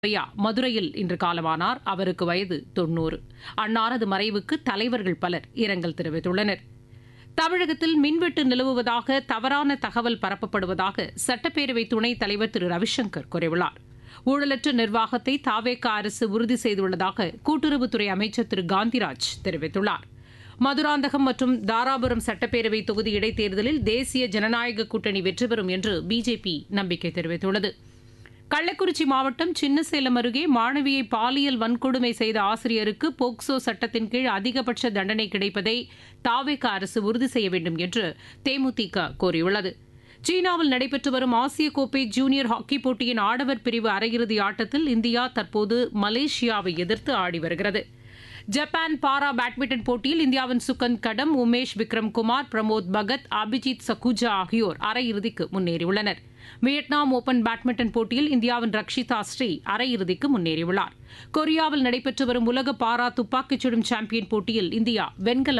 ஐயா மதுரையில் இன்று காலமானார் அவருக்கு வயது தொன்னூறு அன்னாரது மறைவுக்கு தலைவர்கள் பலர் இரங்கல் தெரிவித்துள்ளனர் தமிழகத்தில் மின்வெட்டு நிலவுவதாக தவறான தகவல் பரப்பப்படுவதாக சட்டப்பேரவை துணைத் தலைவர் திரு ரவிசங்கர் கூறியுள்ளார் ஊழலற்ற நிர்வாகத்தை தாவேக அரசு உறுதி செய்துள்ளதாக கூட்டுறவுத்துறை அமைச்சர் திரு காந்திராஜ் தெரிவித்துள்ளார் மதுராந்தகம் மற்றும் தாராபுரம் சட்டப்பேரவை தொகுதி இடைத்தேர்தலில் தேசிய ஜனநாயக கூட்டணி வெற்றி பெறும் என்று பிஜேபி நம்பிக்கை தெரிவித்துள்ளது கள்ளக்குறிச்சி மாவட்டம் சின்னசேலம் அருகே மாணவியை பாலியல் வன்கொடுமை செய்த ஆசிரியருக்கு போக்சோ சட்டத்தின் கீழ் அதிகபட்ச தண்டனை கிடைப்பதை தாவேக அரசு உறுதி செய்ய வேண்டும் என்று தேமுதிக கோரியுள்ளது சீனாவில் நடைபெற்று வரும் ஆசிய கோப்பை ஜூனியர் ஹாக்கி போட்டியின் ஆடவர் பிரிவு அரையிறுதி ஆட்டத்தில் இந்தியா தற்போது மலேசியாவை எதிர்த்து ஆடி வருகிறது ஜப்பான் பாரா பேட்மிண்டன் போட்டியில் இந்தியாவின் சுகந்த் கடம் உமேஷ் விக்ரம் குமார் பிரமோத் பகத் அபிஜித் சகுஜா ஆகியோர் அரையிறுதிக்கு முன்னேறியுள்ளனர் வியட்நாம் ஓபன் பேட்மிண்டன் போட்டியில் இந்தியாவின் ரக்ஷிதா ஸ்ரீ அரையிறுதிக்கு முன்னேறியுள்ளார் கொரியாவில் நடைபெற்று வரும் உலக பாரா துப்பாக்கிச் சுடும் சாம்பியன் போட்டியில் இந்தியா வெண்கல